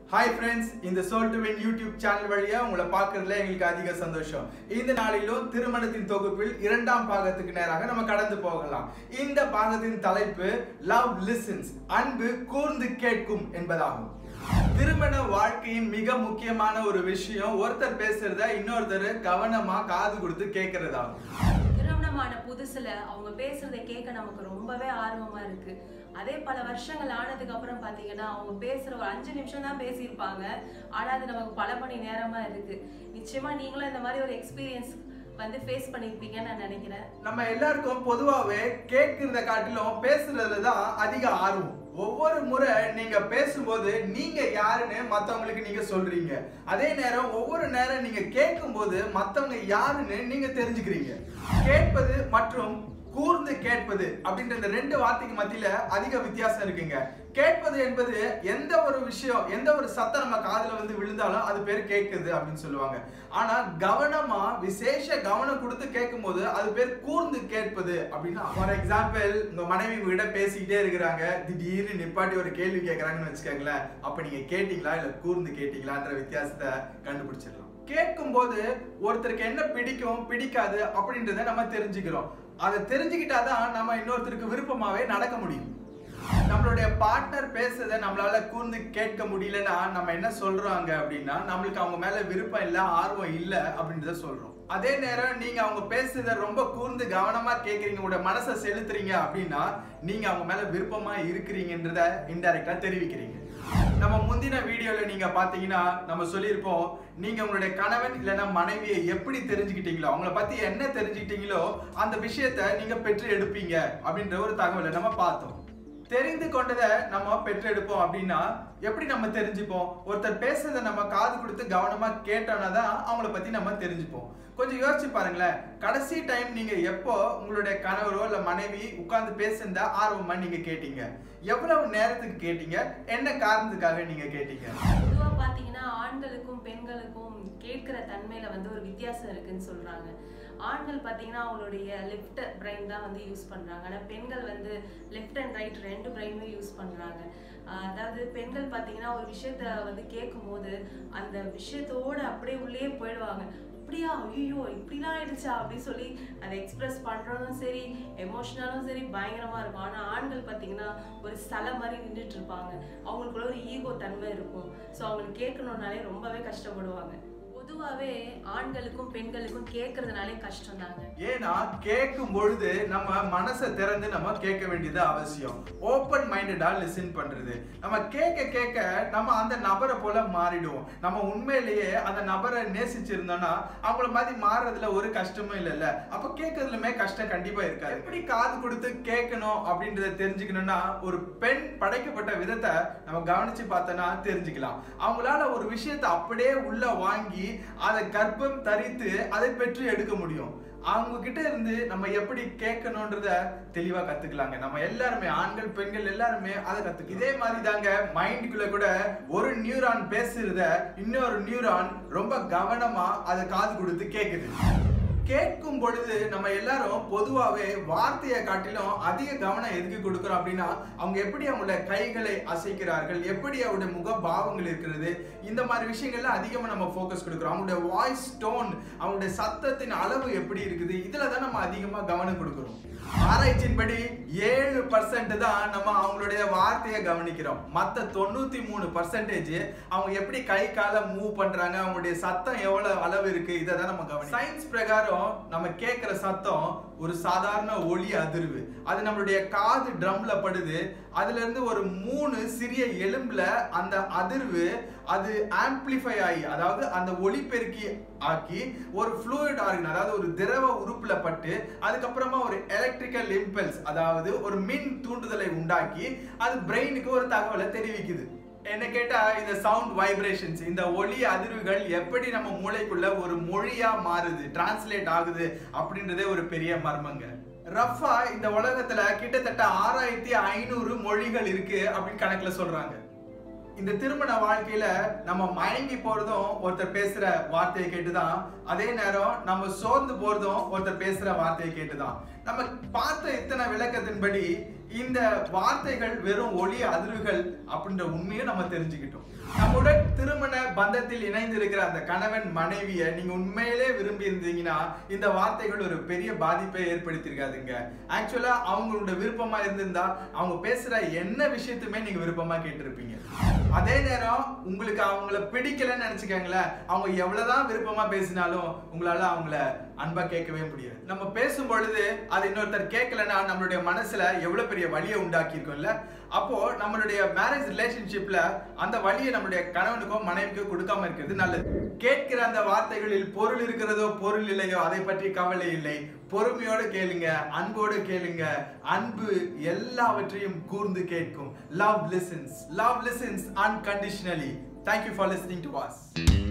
hi friends இந்த soul to win YouTube channel வழியா உங்களை பார்க்கறதுல எங்களுக்கு அதிக சந்தோஷம் இந்த நாளிலும் திருமணத்தின் தொகுப்பில் இரண்டாம் பாகத்துக்கு நேராக நம்ம கடந்து போகலாம் இந்த பாகத்தின் தலைப்பு லவ் லிசன்ஸ் அன்பு கூர்ந்து கேட்கும் என்பதாகும் திருமண வாழ்க்கையின் மிக முக்கியமான ஒரு விஷயம் ஒருத்தர் பேசுறத இன்னொருத்தர் கவனமா காது கொடுத்து கேட்கறதாகும் திருமணமான புதுசுல அவங்க பேசுறதை கேட்க நமக்கு ரொம்பவே ஆர்வமா இருக்கு அதே பல வருஷங்கள் ஆனதுக்கு அப்புறம் பாத்தீங்கன்னா அவங்க பேசுற ஒரு அஞ்சு நிமிஷம் தான் பேசியிருப்பாங்க ஆனா அது நமக்கு பல மணி நேரமா இருக்கு நிச்சயமா நீங்களும் இந்த மாதிரி ஒரு எக்ஸ்பீரியன்ஸ் வந்து ஃபேஸ் பண்ணிருப்பீங்கன்னு நான் நினைக்கிறேன் நம்ம எல்லாருக்கும் பொதுவாகவே கேட்கிறத காட்டிலும் பேசுறதுல தான் அதிக ஆர்வம் ஒவ்வொரு முறை நீங்க பேசும்போது நீங்க யாருன்னு மத்தவங்களுக்கு நீங்க சொல்றீங்க அதே நேரம் ஒவ்வொரு நேரம் நீங்க கேட்கும்போது மத்தவங்க யாருன்னு நீங்க தெரிஞ்சுக்கிறீங்க கேட்பது மற்றும் கூர்ந்து கேட்பது அப்படின்ற இந்த ரெண்டு வார்த்தைக்கு மத்தியில அதிக வித்தியாசம் இருக்குங்க கேட்பது என்பது எந்த ஒரு விஷயம் எந்த ஒரு சத்தம் நம்ம காதுல வந்து விழுந்தாலும் அது பேர் கேட்குது அப்படின்னு சொல்லுவாங்க ஆனா கவனமா விசேஷ கவனம் கொடுத்து கேட்கும்போது அது பேர் கூர்ந்து கேட்பது அப்படின்னா ஃபார் எக்ஸாம்பிள் உங்க மனைவி உங்ககிட்ட பேசிக்கிட்டே இருக்கிறாங்க திடீர்னு நிப்பாட்டி ஒரு கேள்வி கேட்கறாங்கன்னு வச்சுக்கோங்களேன் அப்ப நீங்க கேட்டீங்களா இல்ல கூர்ந்து கேட்டீங்களான்ற வித்தியாசத்தை கண்டுபிடிச்சிடலாம் கேட்கும்போது ஒருத்தருக்கு என்ன பிடிக்கும் பிடிக்காது அப்படின்றத நம்ம தெரிஞ்சுக்கிறோம் அதை தெரிஞ்சுக்கிட்டாதான் நம்ம இன்னொருத்தருக்கு விருப்பமாவே நடக்க முடியும் நம்மளுடைய பார்ட்னர் பேசுறதை நம்மளால கூர்ந்து கேட்க முடியலன்னா நம்ம என்ன சொல்றாங்க அப்படின்னா நம்மளுக்கு அவங்க மேல விருப்பம் இல்ல ஆர்வம் இல்ல அப்படின்றத சொல்றோம் அதே நேரம் நீங்க அவங்க பேசுறத ரொம்ப கூர்ந்து கவனமா கேக்குறீங்க உங்களோட மனசை செலுத்துறீங்க அப்படின்னா நீங்க அவங்க மேல விருப்பமா இருக்கிறீங்கன்றத இன்டைரக்டா தெரிவிக்கிறீங்க நம்ம முந்தின வீடியோல நீங்க பாத்தீங்கன்னா நம்ம சொல்லியிருப்போம் நீங்க உங்களுடைய கணவன் இல்லைன்னா மனைவியை எப்படி தெரிஞ்சுக்கிட்டீங்களோ அவங்கள பத்தி என்ன தெரிஞ்சுக்கிட்டீங்களோ அந்த விஷயத்த நீங்க பெற்று எடுப்பீங்க அப்படின்ற ஒரு தகவலை நம்ம பார்த்தோம் தெரிந்து கொண்டதை நம்ம பெற்றெடுப்போம் அப்படின்னா எப்படி நம்ம தெரிஞ்சுப்போம் ஒருத்தர் பேசுறதை நம்ம காது கொடுத்து கவனமா கேட்டோம்னா தான் அவங்கள பத்தி நம்ம தெரிஞ்சுப்போம் கொஞ்சம் யோசிச்சு பாருங்களேன் கடைசி டைம் நீங்க எப்போ உங்களுடைய கணவரோ இல்ல மனைவி உட்கார்ந்து பேசுறத ஆர்வமா நீங்க கேட்டீங்க எவ்வளவு நேரத்துக்கு கேட்டீங்க என்ன காரணத்துக்காக நீங்க கேட்டீங்க பொதுவா பாத்தீங்கன்னா ஆண்களுக்கும் பெண்களுக்கும் கேட்கிற தன்மையில வந்து ஒரு வித்தியாசம் இருக்குன்னு சொல்றாங்க ஆண்கள் பாத்தீங்கன்னா அவங்களுடைய லெஃப்ட் பிரெயின் தான் வந்து யூஸ் பண்றாங்க ஆனா பெண்கள் வந்து லெஃப்ட் அண்ட் ரைட் ரெண்டு பிரெயினுமே யூஸ் பண்றாங்க ஆஹ் அதாவது பெண்கள் பாத்தீங்கன்னா ஒரு விஷயத்த வந்து கேட்கும் போது அந்த விஷயத்தோட அப்படியே உள்ளே போயிடுவாங்க அப்படியா ஐயோ இப்படிலாம் ஆயிடுச்சா அப்படின்னு சொல்லி அதை எக்ஸ்பிரஸ் பண்றதும் சரி எமோஷனலும் சரி பயங்கரமா இருக்கும் ஆனா ஆண்கள் பாத்தீங்கன்னா ஒரு சிலை மாதிரி நின்றுட்டு இருப்பாங்க அவங்களுக்குள்ள ஒரு ஈகோ தன்மை இருக்கும் ஸோ அவங்களுக்கு கேட்கணும்னாலே ரொம்பவே கஷ்டப்படுவாங்க பொதுவாகவே ஆண்களுக்கும் பெண்களுக்கும் கேட்கறதுனாலே கஷ்டம் தாங்க ஏன்னா கேட்கும் பொழுது நம்ம மனசை திறந்து நம்ம கேட்க வேண்டியது அவசியம் ஓப்பன் மைண்டடா லிசன் பண்றது நம்ம கேட்க கேட்க நம்ம அந்த நபரை போல மாறிடுவோம் நம்ம உண்மையிலேயே அந்த நபரை நேசிச்சிருந்தோம்னா அவங்கள மாதிரி மாறுறதுல ஒரு கஷ்டமும் இல்லைல்ல அப்ப கேட்கறதுலுமே கஷ்டம் கண்டிப்பா இருக்காது எப்படி காது கொடுத்து கேட்கணும் அப்படின்றத தெரிஞ்சுக்கணும்னா ஒரு பெண் படைக்கப்பட்ட விதத்தை நம்ம கவனிச்சு பார்த்தோம்னா தெரிஞ்சுக்கலாம் அவங்களால ஒரு விஷயத்தை அப்படியே உள்ள வாங்கி அதை கர்ப்பம் தரித்து அதை பெற்று எடுக்க முடியும் அவங்க கிட்ட இருந்து நம்ம எப்படி கேட்கணுன்றத தெளிவா கத்துக்கலாங்க நம்ம எல்லாருமே ஆண்கள் பெண்கள் எல்லாருமே அதை கத்துக்க இதே மாதிரி தாங்க மைண்டுக்குள்ள கூட ஒரு நியூரான் பேசுறத இன்னொரு நியூரான் ரொம்ப கவனமா அதை காது கொடுத்து கேக்குது கேட்கும் பொழுது நம்ம எல்லாரும் பொதுவாகவே வார்த்தையை காட்டிலும் அதிக கவனம் எதுக்கு கொடுக்குறோம் அப்படின்னா அவங்க எப்படி அவங்களோட கைகளை அசைக்கிறார்கள் எப்படி அவருடைய முக பாவங்கள் இருக்கிறது இந்த மாதிரி விஷயங்கள்ல அதிகமாக நம்ம ஃபோக்கஸ் கொடுக்குறோம் அவங்களுடைய வாய்ஸ் டோன் அவங்களுடைய சத்தத்தின் அளவு எப்படி இருக்குது இதில் தான் நம்ம அதிகமாக கவனம் கொடுக்குறோம் ஆராய்ச்சியின்படி ஏழு பர்சன்ட் தான் நம்ம அவங்களுடைய வார்த்தையை கவனிக்கிறோம் மற்ற தொண்ணூத்தி மூணு பர்சன்டேஜ் அவங்க எப்படி கை காலை மூவ் பண்றாங்க அவங்களுடைய சத்தம் எவ்வளவு அளவு இருக்கு இதை தான் நம்ம கவனி சயின்ஸ் பிரகாரம் நம்ம கேட்கிற சத்தம் ஒரு சாதாரண ஒளி அதிர்வு அது நம்மளுடைய காது ட்ரம்ல படுது அதுல இருந்து ஒரு மூணு சிறிய எலும்புல அந்த அதிர்வு அது ஆம்பிளிஃபை ஆகி அதாவது அந்த ஒளிபெருக்கி ஆக்கி ஒரு ஃப்ளூயிட் ஆர்கன் அதாவது ஒரு திரவ உறுப்புல பட்டு அதுக்கப்புறமா ஒரு எலக்ட்ரிக்கல் இம்பல்ஸ் அதாவது ஒரு மின் தூண்டுதலை உண்டாக்கி அது பிரெயினுக்கு ஒரு தகவலை தெரிவிக்குது என்ன கேட்டா இந்த சவுண்ட் வைப்ரேஷன்ஸ் இந்த ஒலி அதிர்வுகள் எப்படி நம்ம மூளைக்குள்ள ஒரு மொழியா மாறுது டிரான்ஸ்லேட் ஆகுது அப்படின்றதே ஒரு பெரிய மர்மங்க ரஃபா இந்த உலகத்துல கிட்டத்தட்ட ஆறாயிரத்தி ஐநூறு மொழிகள் இருக்கு அப்படின்னு கணக்குல சொல்றாங்க இந்த திருமண வாழ்க்கையில நம்ம மயங்கி போறதும் ஒருத்தர் பேசுற வார்த்தையை கேட்டுதான் அதே நேரம் நம்ம சோர்ந்து போறதும் ஒருத்தர் பேசுற வார்த்தையை கேட்டுதான் நம்ம பார்த்த இத்தனை விளக்கத்தின்படி இந்த வார்த்தைகள் வெறும் ஒளி அதிர்வுகள் அப்படின்ற உண்மையை நம்ம தெரிஞ்சுக்கிட்டோம் நம்முடன் திருமண பந்தத்தில் இணைந்து இருக்கிற அந்த கணவன் மனைவியை நீங்க உண்மையிலே விரும்பி இருந்தீங்கன்னா இந்த வார்த்தைகள் ஒரு பெரிய பாதிப்பை ஏற்படுத்தியிருக்காதுங்க ஆக்சுவலா அவங்களோட விருப்பமா இருந்திருந்தா அவங்க பேசுற என்ன விஷயத்துமே நீங்க விருப்பமா கேட்டிருப்பீங்க அதே நேரம் உங்களுக்கு அவங்கள பிடிக்கலன்னு நினைச்சுக்கோங்களேன் அவங்க எவ்வளவுதான் விருப்பமா பேசினாலும் உங்களால அவங்கள அன்பா கேட்கவே முடியாது நம்ம பேசும் பொழுது அது இன்னொருத்தர் கேட்கலன்னா நம்மளுடைய மனசுல எவ்வளவு பெரிய வலியை உண்டாக்கி இருக்கோம்ல அப்போ நம்மளுடைய மேரேஜ் ரிலேஷன்ஷிப்ல அந்த வலியை நம்மளுடைய கணவனுக்கோ மனைவிக்கோ கொடுக்காம இருக்கிறது நல்லது கேட்கிற அந்த வார்த்தைகளில் பொருள் இருக்கிறதோ பொருள் இல்லையோ அதை பற்றி கவலை இல்லை பொறுமையோடு கேளுங்க அன்போடு கேளுங்க அன்பு எல்லாவற்றையும் கூர்ந்து கேட்கும் love listens love listens unconditionally thank you for listening to was